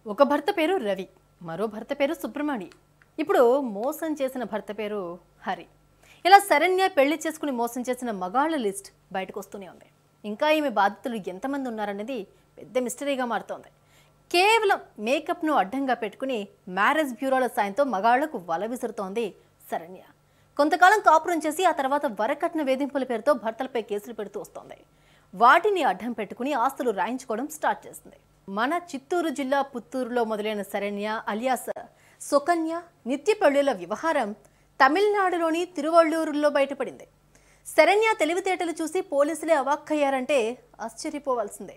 ఒక భర్త పేరు రవి మరో భర్త పేరు సుబ్రమణి ఇప్పుడు మోసం చేసిన భర్త పేరు హరి ఇలా శరణ్య పెళ్లి చేసుకుని మోసం చేసిన మగాళ్ళ లిస్ట్ బయటకు వస్తూనే ఉంది ఇంకా ఈమె బాధితులు ఎంతమంది ఉన్నారనేది పెద్ద మిస్టరీగా మారుతోంది కేవలం మేకప్ను అడ్డంగా పెట్టుకుని మ్యారేజ్ బ్యూరోల సాయంతో మగాళ్లకు వల విసురుతోంది శరణ్య కొంతకాలం కాపురం చేసి ఆ తర్వాత వరకట్న వేధింపుల పేరుతో భర్తలపై కేసులు పెడుతూ వస్తోంది వాటిని అడ్డం పెట్టుకుని ఆస్తులు రాయించుకోవడం స్టార్ట్ చేసింది మన చిత్తూరు జిల్లా పుత్తూరులో మొదలైన శరణ్య అలియాస్ సుకన్య నిత్య పెళ్లిల వ్యవహారం తమిళనాడులోని తిరువళ్ళూరులో బయటపడింది శరణ్య తెలివితేటలు చూసి పోలీసులే అవాక్కయ్యారంటే ఆశ్చర్యపోవాల్సిందే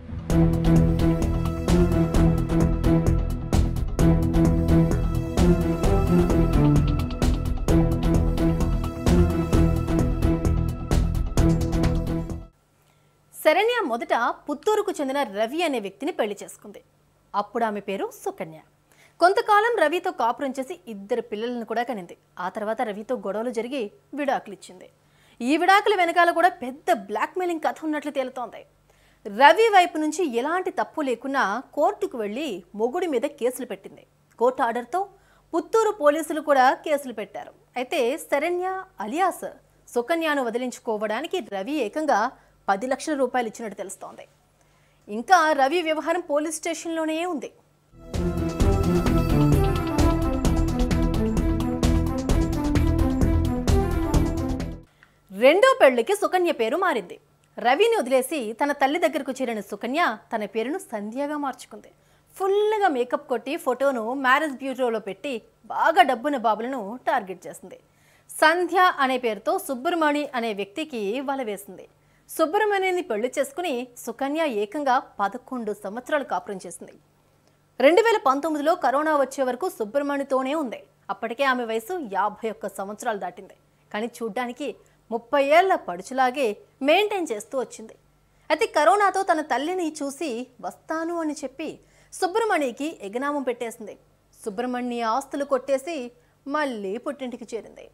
శరణ్య మొదట పుత్తూరుకు చెందిన రవి అనే వ్యక్తిని పెళ్లి చేసుకుంది అప్పుడు ఆమె పేరు సుకన్య కొంతకాలం రవితో కాపురం చేసి ఇద్దరు పిల్లలను కూడా కనింది ఆ తర్వాత రవితో గొడవలు జరిగి విడాకులు ఇచ్చింది ఈ విడాకుల వెనకాల కూడా పెద్ద బ్లాక్మెయిలింగ్ కథ ఉన్నట్లు తేలుతోంది రవి వైపు నుంచి ఎలాంటి తప్పు లేకున్నా కోర్టుకు వెళ్లి మొగుడి మీద కేసులు పెట్టింది కోర్టు ఆర్డర్తో పుత్తూరు పోలీసులు కూడా కేసులు పెట్టారు అయితే శరణ్య అలియాస్ సుకన్యను వదిలించుకోవడానికి రవి ఏకంగా పది లక్షల రూపాయలు ఇచ్చినట్టు తెలుస్తోంది ఇంకా రవి వ్యవహారం పోలీస్ స్టేషన్లోనే ఉంది రెండో పెళ్లికి సుకన్య పేరు మారింది రవిని వదిలేసి తన తల్లి దగ్గరకు చేరిన సుకన్య తన పేరును సంధ్యగా మార్చుకుంది ఫుల్గా మేకప్ కొట్టి ఫోటోను మ్యారేజ్ బ్యూరోలో పెట్టి బాగా డబ్బున బాబులను టార్గెట్ చేసింది సంధ్య అనే పేరుతో సుబ్రమణి అనే వ్యక్తికి వల వేసింది సుబ్రమణిని పెళ్లి చేసుకుని సుకన్య ఏకంగా పదకొండు సంవత్సరాలు కాపురం చేసింది రెండు వేల పంతొమ్మిదిలో కరోనా వచ్చే వరకు సుబ్రహ్మణ్యతోనే ఉంది అప్పటికే ఆమె వయసు యాభై ఒక్క సంవత్సరాలు దాటింది కానీ చూడ్డానికి ముప్పై ఏళ్ల పడుచులాగే మెయింటైన్ చేస్తూ వచ్చింది అయితే కరోనాతో తన తల్లిని చూసి వస్తాను అని చెప్పి సుబ్రహ్మణ్యకి ఎగనామం పెట్టేసింది సుబ్రహ్మణ్య ఆస్తులు కొట్టేసి మళ్ళీ పుట్టింటికి చేరింది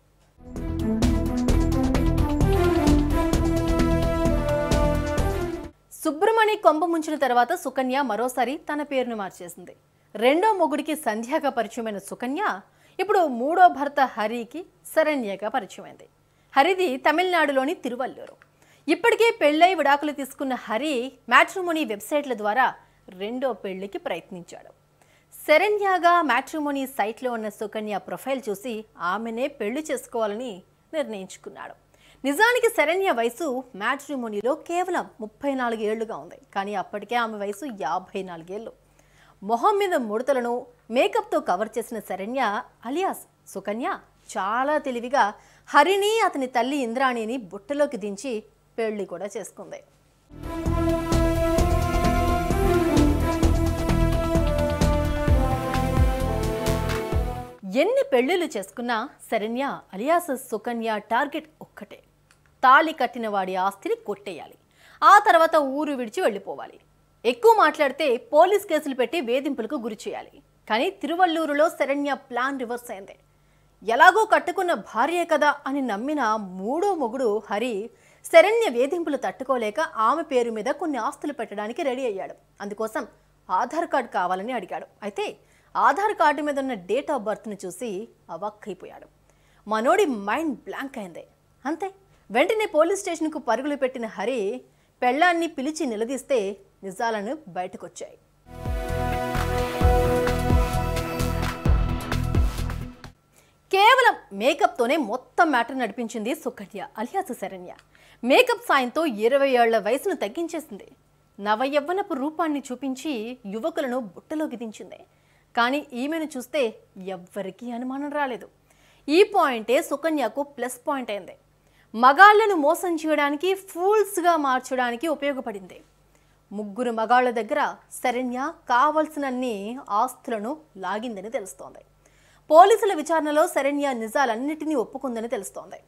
సుబ్రమణి కొంప ముంచిన తర్వాత సుకన్య మరోసారి తన పేరును మార్చేసింది రెండో మొగుడికి సంధ్యాగా పరిచయమైన సుకన్య ఇప్పుడు మూడో భర్త హరికి శరణ్యగా పరిచయమైంది హరిది తమిళనాడులోని తిరువల్లూరు ఇప్పటికే పెళ్ళై విడాకులు తీసుకున్న హరి మ్యాట్రిమోనీ వెబ్సైట్ల ద్వారా రెండో పెళ్లికి ప్రయత్నించాడు శరణ్యగా మ్యాట్రిమోనీ సైట్లో ఉన్న సుకన్య ప్రొఫైల్ చూసి ఆమెనే పెళ్లి చేసుకోవాలని నిర్ణయించుకున్నాడు నిజానికి శరణ్య వయసు మ్యాట్రిమోనీలో కేవలం ముప్పై నాలుగు ఏళ్లుగా ఉంది కానీ అప్పటికే ఆమె వయసు యాభై నాలుగేళ్ళు మొహం మీద ముడతలను మేకప్తో కవర్ చేసిన శరణ్య అలియాస్ సుకన్య చాలా తెలివిగా హరిని అతని తల్లి ఇంద్రాణిని బుట్టలోకి దించి పెళ్లి కూడా చేసుకుంది ఎన్ని పెళ్లిళ్ళు చేసుకున్నా శరణ్య అలియాస్ సుకన్య టార్గెట్ ఒక్కటే తాళి కట్టిన వాడి ఆస్తిని కొట్టేయాలి ఆ తర్వాత ఊరు విడిచి వెళ్ళిపోవాలి ఎక్కువ మాట్లాడితే పోలీస్ కేసులు పెట్టి వేధింపులకు గురి చేయాలి కానీ తిరువల్లూరులో శరణ్య ప్లాన్ రివర్స్ అయింది ఎలాగో కట్టుకున్న భార్యే కదా అని నమ్మిన మూడో మొగుడు హరి శరణ్య వేధింపులు తట్టుకోలేక ఆమె పేరు మీద కొన్ని ఆస్తులు పెట్టడానికి రెడీ అయ్యాడు అందుకోసం ఆధార్ కార్డు కావాలని అడిగాడు అయితే ఆధార్ కార్డు మీద ఉన్న డేట్ ఆఫ్ బర్త్ను చూసి అవాక్కైపోయాడు మనోడి మైండ్ బ్లాంక్ అయింది అంతే వెంటనే పోలీస్ స్టేషన్కు పరుగులు పెట్టిన హరి పెళ్ళాన్ని పిలిచి నిలదీస్తే నిజాలను బయటకొచ్చాయి కేవలం మేకప్తోనే మొత్తం మ్యాటర్ నడిపించింది సుకన్య అలియాస్ శరణ్య మేకప్ సాయంతో ఇరవై ఏళ్ల వయసును తగ్గించేసింది నవయవ్వనపు రూపాన్ని చూపించి యువకులను బుట్టలోకి దించింది కానీ ఈమెను చూస్తే ఎవ్వరికీ అనుమానం రాలేదు ఈ పాయింటే సుకన్యకు ప్లస్ పాయింట్ అయింది మగాళ్లను మోసం చేయడానికి ఫూల్స్గా మార్చడానికి ఉపయోగపడింది ముగ్గురు మగాళ్ల దగ్గర శరణ్య కావలసినన్ని ఆస్తులను లాగిందని తెలుస్తోంది పోలీసుల విచారణలో శరణ్య నిజాలన్నిటినీ ఒప్పుకుందని తెలుస్తోంది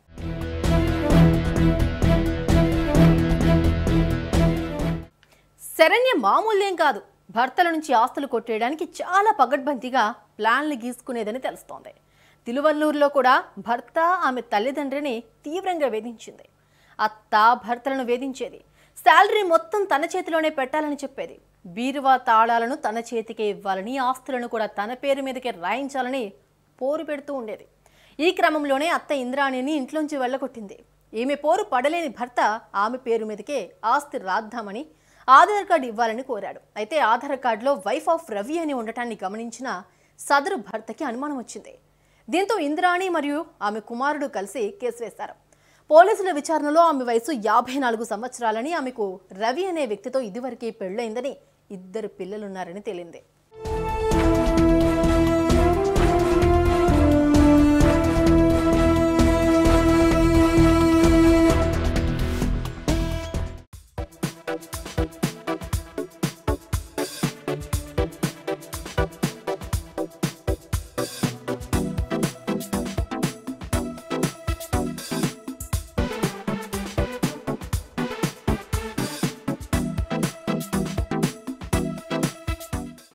శరణ్య మామూల్యం కాదు భర్తల నుంచి ఆస్తులు కొట్టేయడానికి చాలా పగడ్బందీగా ప్లాన్లు గీసుకునేదని తెలుస్తోంది తిరువల్లూరులో కూడా భర్త ఆమె తల్లిదండ్రిని తీవ్రంగా వేధించింది అత్త భర్తలను వేధించేది శాలరీ మొత్తం తన చేతిలోనే పెట్టాలని చెప్పేది బీరువా తాళాలను తన చేతికే ఇవ్వాలని ఆస్తులను కూడా తన పేరు మీదకే రాయించాలని పోరు పెడుతూ ఉండేది ఈ క్రమంలోనే అత్త ఇంద్రాణిని ఇంట్లోంచి వెళ్ళగొట్టింది ఈమె పోరు పడలేని భర్త ఆమె పేరు మీదకే ఆస్తి రాద్దామని ఆధార్ కార్డు ఇవ్వాలని కోరాడు అయితే ఆధార్ కార్డులో వైఫ్ ఆఫ్ రవి అని ఉండటాన్ని గమనించిన సదరు భర్తకి అనుమానం వచ్చింది దీంతో ఇంద్రాణి మరియు ఆమె కుమారుడు కలిసి కేసు వేశారు పోలీసుల విచారణలో ఆమె వయసు యాభై నాలుగు సంవత్సరాలని ఆమెకు రవి అనే వ్యక్తితో ఇదివరకే పెళ్ళైందని ఇద్దరు పిల్లలున్నారని తేలింది